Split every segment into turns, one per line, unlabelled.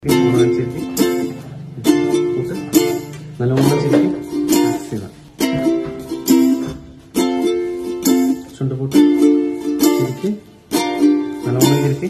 നല്ലോണം ചിരിക്ക് കൂട്ട് നല്ലോണം ചിരിക്ക് എക്സല ചുണ്ട് കൂട്ട് ചിരിക്ക് നല്ലോണം ചിരിക്ക്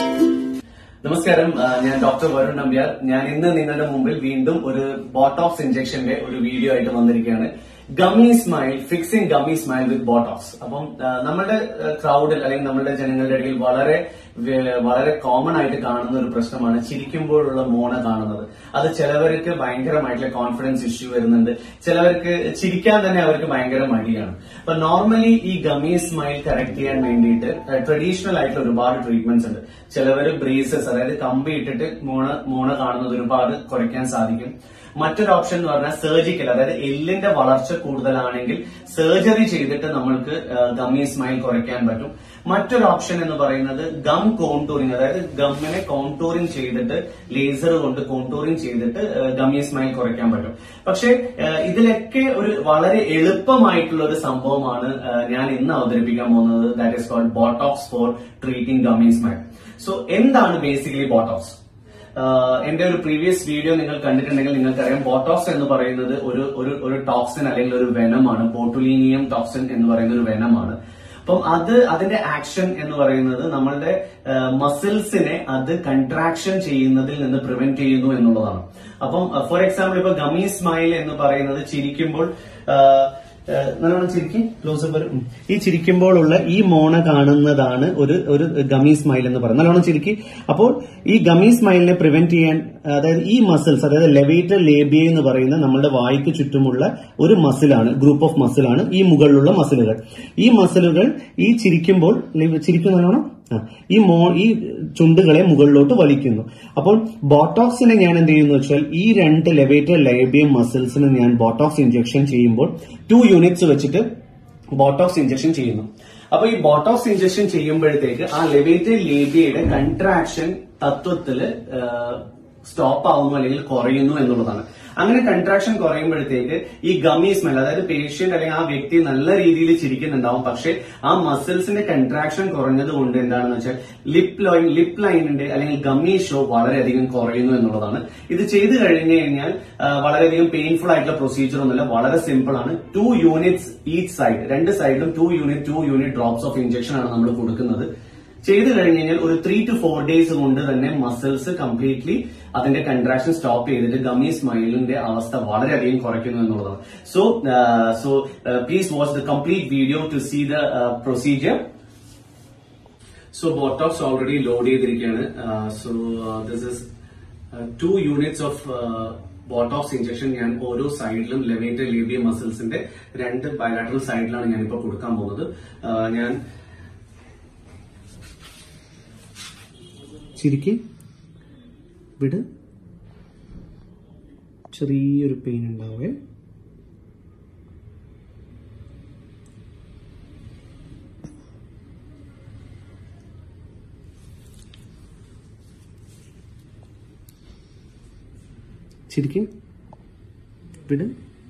നമസ്കാരം ആ, ഞാൻ ഡോക്ടർ വരുൺ നമ്പ്യാർ ഞാൻ ഇന്ന് നിങ്ങളുടെ മുമ്പിൽ വീണ്ടും ഒരു ബോട്ടോക്സ് ഇഞ്ചക്ഷന്റെ ഒരു വീഡിയോ ആയിട്ട് വന്നിരിക്കുകയാണ് gummy smile fixing gummy smile with botox അപ്പം ആ, നമ്മുടെ ക്രൗഡിൽ അല്ലെങ്കിൽ നമ്മുടെ ജനങ്ങളുടെ ഇടയിൽ വളരെ വേ- വളരെ കോമൺ ആയിട്ട് കാണുന്ന ഒരു പ്രശ്നമാണ് ചിരിക്കുമ്പോഴുള്ള മോണ കാണുന്നത് അത് ചിലവർക്ക് ഭയങ്കരമായിട്ടുള്ള കോൺഫിഡൻസ് ഇഷ്യൂ വരുന്നുണ്ട് ചിലവർക്ക് ചിരിക്കാൻ തന്നെ അവർക്ക് ഭയങ്കര മടിയാണ് അപ്പൊ നോർമലി ഈ ഗമി സ്മൈൽ കറക്റ്റ് ചെയ്യാൻ വേണ്ടിയിട്ട് ട്രഡീഷണൽ ആയിട്ടുള്ള ഒരുപാട് ട്രീറ്റ്മെന്റ്സ് ഉണ്ട് ചിലവര് ബ്രേസസ് അതായത് കമ്പി ഇട്ടിട്ട് മോണ മോണ കാണുന്നത് ഒരുപാട് കുറയ്ക്കാൻ സാധിക്കും മറ്റൊരു ഓപ്ഷൻ എന്ന് പറഞ്ഞാൽ സർജിക്കൽ അതായത് എല്ലിന്റെ വളർച്ച കൂടുതലാണെങ്കിൽ സർജറി ചെയ്തിട്ട് നമ്മൾക്ക് ഗമ്മി സ്മൈൽ കുറയ്ക്കാൻ പറ്റും മറ്റൊരു ഓപ്ഷൻ എന്ന് പറയുന്നത് ഗം കോണ്ടൂറിങ് അതായത് ഗമ്മിനെ കോണ്ടൂറിങ് ചെയ്തിട്ട് ലേസർ കൊണ്ട് കോണ്ടൂറിങ് ചെയ്തിട്ട് ഗമ്മി സ്മൈൽ കുറയ്ക്കാൻ പറ്റും പക്ഷെ ഏഹ്, ഇതിലൊക്കെ ഒരു വളരെ എളുപ്പമായിട്ടുള്ള ഒരു സംഭവമാണ് ഏഹ്, ഞാൻ ഇന്ന് അവതരിപ്പിക്കാൻ പോകുന്നത് that is called Botox for treating gummy smile so എന്താണ് ബേസിക്കലി ബോട്ടോക്സ് ആഹ് എന്റെ ഒരു പ്രീവിയസ് വീഡിയോ നിങ്ങൾ കണ്ടിട്ടുണ്ടെങ്കിൽ നിങ്ങൾക്കറിയാം ബോട്ടോക്സ് എന്ന് പറയുന്നത് ഒരു ഒരു ഒരു ടോക്സിൻ അല്ലെങ്കിൽ ഒരു വെനമാണ് ബോട്ടുലീനിയം ടോക്സിൻ എന്ന് പറയുന്ന ഒരു വെനമാണ് അപ്പം അത് അതിന്റെ ആക്ഷൻ എന്ന് പറയുന്നത് നമ്മളുടെ മസിൽസിനെ അത് കൺട്രാക്ഷൻ ചെയ്യുന്നതിൽ നിന്ന് പ്രിവെന്റ് ചെയ്യുന്നു എന്നുള്ളതാണ് അപ്പം ഫോർ എക്സാമ്പിൾ ഇപ്പൊ ഗമി സ്മൈൽ എന്ന് പറയുന്നത് ചിരിക്കുമ്പോൾ ആഹ്, ആഹ്, നല്ലോണം ചിരിക്കും ക്ലോസപ്പ് വരും ഉം. ഈ ചിരിക്കുമ്പോഴുള്ള ഈ മോണ കാണുന്നതാണ് ഒരു ഒരു ഗമി സ്മൈൽ എന്ന് പറയുന്നത് നല്ലോണം ചിരിക്കി അപ്പോൾ ഈ ഗമി സ്മൈലിനെ പ്രിവെന്റ് ചെയ്യാൻ അതായത് ഈ മസിൽസ് അതായത് ലെവേറ്റർ ലേബിയ എന്ന് പറയുന്ന നമ്മുടെ വായ്ക്ക് ചുറ്റുമുള്ള ഒരു മസിലാണ് ഗ്രൂപ്പ് ഓഫ് മസിലാണ് ഈ മുകളിലുള്ള മസിലുകൾ ഈ മസിലുകൾ ഈ ചിരിക്കുമ്പോൾ ചിരിക്കും നല്ലോണം ആ, ഈ മോ ഈ ചുണ്ടുകളെ മുകളിലോട്ട് വലിക്കുന്നു അപ്പോൾ ബോട്ടോക്സിനെ ഞാൻ എന്ത് ചെയ്യുന്നു വെച്ചാൽ ഈ രണ്ട് ലെവേറ്റർ ലൈബിയം മസിൽസിന് ഞാൻ ബോട്ടോക്സ് ഇഞ്ചക്ഷൻ ചെയ്യുമ്പോൾ ടു യൂണിറ്റ്സ് വെച്ചിട്ട് ബോട്ടോക്സ് ഇഞ്ചക്ഷൻ ചെയ്യുന്നു അപ്പൊ ഈ ബോട്ടോക്സ് ഇഞ്ചക്ഷൻ ചെയ്യുമ്പോഴത്തേക്ക് ആ ലെവേറ്റർ ലേബിയയുടെ കൺട്രാക്ഷൻ തത്വത്തില് സ്റ്റോപ്പ് ആവുന്നു അല്ലെങ്കിൽ കുറയുന്നു എന്നുള്ളതാണ് അങ്ങനെ കൺട്രാക്ഷൻ കുറയുമ്പോഴത്തേക്ക് ഈ ഗമി സ്മെൽ അതായത് പേഷ്യന്റ് അല്ലെങ്കിൽ ആ വ്യക്തി നല്ല രീതിയിൽ ചിരിക്കുന്നുണ്ടാവും പക്ഷെ ആ മസിൽസിന്റെ കൺട്രാക്ഷൻ കുറഞ്ഞത് കൊണ്ട് എന്താണെന്ന് വെച്ചാൽ ലിപ് ലൈൻ ലിപ് ലൈനിന്റെ അല്ലെങ്കിൽ ഗമ്മി ഷോ വളരെയധികം കുറയുന്നു എന്നുള്ളതാണ് ഇത് ചെയ്തു കഴിഞ്ഞു കഴിഞ്ഞാൽ ആ, വളരെയധികം പെയിൻഫുൾ ആയിട്ടുള്ള പ്രൊസീജിയർ ഒന്നുമില്ല വളരെ സിമ്പിൾ ആണ് ടു യൂണിറ്റ്സ് ഈച്ച് സൈഡ് രണ്ട് സൈഡിലും two unit two unit drops of injection ആണ് നമ്മൾ കൊടുക്കുന്നത് ചെയ്തു കഴിഞ്ഞ് കഴിഞ്ഞാൽ ഒരു ത്രീ ടു ഫോർ ഡേയ്സ് കൊണ്ട് തന്നെ മസിൽസ് കംപ്ലീറ്റ്ലി അതിന്റെ കൺട്രാക്ഷൻ സ്റ്റോപ്പ് ചെയ്തിട്ട് ഗമി സ്മൈലിന്റെ അവസ്ഥ വളരെയധികം കുറയ്ക്കുന്നു എന്നുള്ളതാണ് so so please watch the complete video to see the procedure so Botox already load ചെയ്തിരിക്കുകയാണ് so this is two units of Botox injection ഞാൻ ഓരോ സൈഡിലും ലെവേറ്റർ ലേബിയ മസിൽസിന്റെ രണ്ട് ബയലാറ്ററൽ സൈഡിലാണ് ഞാനിപ്പോ കൊടുക്കാൻ പോകുന്നത് Uh, ഞാൻ
ചിരിക്ക് വിട് ചെറിയൊരു പെയിൻ ഉണ്ടാവേ ചിരിക്ക് വിട്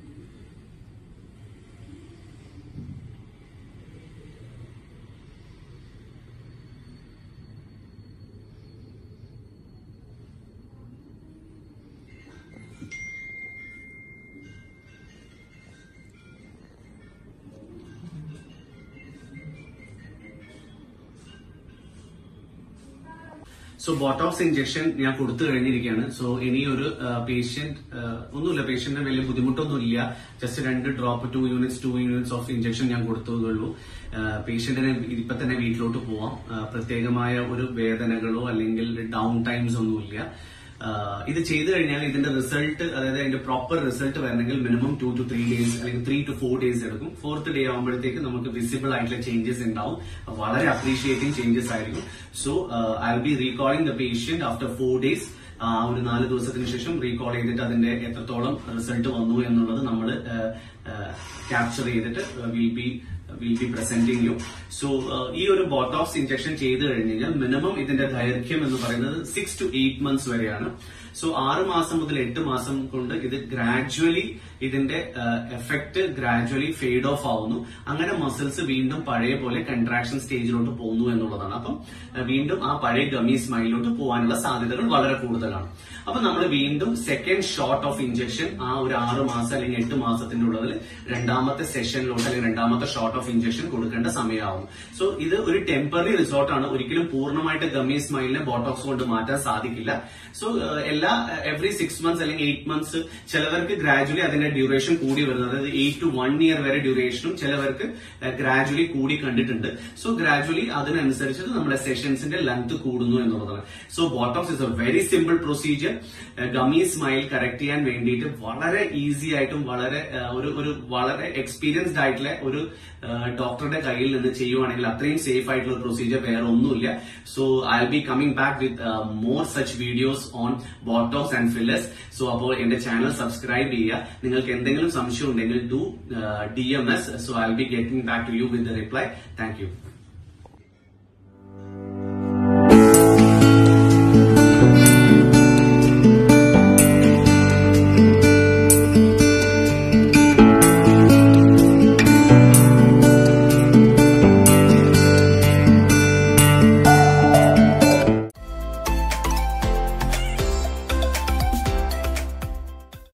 സോ ബോട്ടോക്സ് ഇഞ്ചക്ഷൻ ഞാൻ കൊടുത്തു കഴിഞ്ഞിരിക്കുകയാണ് സോ ഇനി ഒരു പേഷ്യന്റ് ഒന്നുമില്ല പേഷ്യന്റിന് വലിയ ബുദ്ധിമുട്ടൊന്നുമില്ല ജസ്റ്റ് രണ്ട് drop two units two units of injection ഞാൻ കൊടുത്തതുള്ളൂ പേഷ്യന്റിനെ ഇപ്പൊ തന്നെ വീട്ടിലോട്ട് പോവാം ആ, പ്രത്യേകമായ ഒരു വേദനകളോ അല്ലെങ്കിൽ ഡൗൺ ടൈംസ് ഒന്നുമില്ല ആഹ് ഇത് ചെയ്തു കഴിഞ്ഞാൽ ഇതിന്റെ റിസൾട്ട് അതായത് അതിന്റെ പ്രോപ്പർ റിസൾട്ട് വരണമെങ്കിൽ minimum two two three days അല്ലെങ്കിൽ ത്രീ ടു ഫോർ ഡേയ്സ് എടുക്കും ഫോർത്ത് ഡേ ആകുമ്പോഴത്തേക്ക് നമുക്ക് വിസിബിൾ ആയിട്ടുള്ള ചേഞ്ചസ് ഉണ്ടാവും വളരെ അപ്രീഷിയേറ്റിംഗ് ചേഞ്ചസ് ആയിരിക്കും so I will be recalling the patient after four days ആ ഒരു നാല് ദിവസത്തിന് ശേഷം റീകോൾ ചെയ്തിട്ട് അതിന്റെ എത്രത്തോളം റിസൾട്ട് വന്നു എന്നുള്ളത് നമ്മൾ ക്യാപ്ചർ ചെയ്തിട്ട് will be will be presenting you so ഈ ഒരു ബോട്ടോക്സ് ഇഞ്ചക്ഷൻ ചെയ്ത് കഴിഞ്ഞ് കഴിഞ്ഞാൽ മിനിമം ഇതിന്റെ ദൈർഘ്യം എന്ന് പറയുന്നത് സിക്സ് ടു എയ്റ്റ് മന്ത്സ് വരെയാണ് സോ ആറ് മാസം മുതൽ എട്ട് മാസം കൊണ്ട് ഇത് ഗ്രാജുവലി ഇതിന്റെ എഫക്ട് ഗ്രാജുവലി ഫെയ്ഡ് ഓഫ് ആവുന്നു അങ്ങനെ മസിൽസ് വീണ്ടും പഴയ പോലെ കൺട്രാക്ഷൻ സ്റ്റേജിലോട്ട് പോകുന്നു എന്നുള്ളതാണ് അപ്പം uh, വീണ്ടും ആ പഴയ ഗമി സ്മൈലിലോട്ട് പോകാനുള്ള സാധ്യതകൾ വളരെ കൂടുതലാണ് അപ്പൊ നമ്മൾ വീണ്ടും സെക്കൻഡ് ഷോട്ട് ഓഫ് ഇഞ്ചക്ഷൻ ആ ഒരു ആറ് മാസം അല്ലെങ്കിൽ എട്ട് മാസത്തിന്റെ ഉള്ളതിൽ രണ്ടാമത്തെ സെഷനിലോട്ട് അല്ലെങ്കിൽ രണ്ടാമത്തെ ഷോട്ട് ഓഫ് ഇഞ്ചക്ഷൻ കൊടുക്കേണ്ട സമയമാവും സോ ഇത് ഒരു ടെമ്പററി റിസോർട്ടാണ് ഒരിക്കലും പൂർണ്ണമായിട്ട് ഗമി സ്മൈലിനെ ബോട്ടോക്സ് കൊണ്ട് മാറ്റാൻ സാധിക്കില്ല സോ എല്ലാ എവറി സിക്സ് മന്ത്സ് അല്ലെങ്കിൽ എയ്റ്റ് മന്ത്സ് ചിലവർക്ക് ഗ്രാജുവലി അതിന്റെ ഡ്യൂറേഷൻ കൂടി വരുന്നത് അതായത് എയ്റ്റ് ടു വൺ ഇയർ വരെ ഡ്യൂറേഷനും ചിലവർക്ക് ഗ്രാജുവലി കൂടി കണ്ടിട്ടുണ്ട് സോ ഗ്രാജുവലി അതിനനുസരിച്ചിട്ട് നമ്മുടെ സെഷൻസിന്റെ ലെങ്ത് കൂടുന്നു എന്നുള്ളതാണ് so Botox is a very simple procedure gummy smile correct ചെയ്യാൻ വേണ്ടിയിട്ട് വളരെ ഈസി ആയിട്ടും വളരെ uh, ഒരു ഒരു വളരെ എക്സ്പീരിയൻസ്ഡ് ആയിട്ടുള്ള ഒരു ഡോക്ടറുടെ കയ്യിൽ നിന്ന് ചെയ്യുവാണെങ്കിൽ അത്രയും സേഫ് ആയിട്ടുള്ള പ്രൊസീജിയർ വേറെ ഒന്നുമില്ല so I be coming back with more such videos on Botox and fillers so അപ്പോൾ എന്റെ ചാനൽ സബ്സ്ക്രൈബ് ചെയ്യുക നിങ്ങൾക്ക് എന്തെങ്കിലും സംശയം ഉണ്ടെങ്കിൽ do D M S so I be getting back to you with reply thank U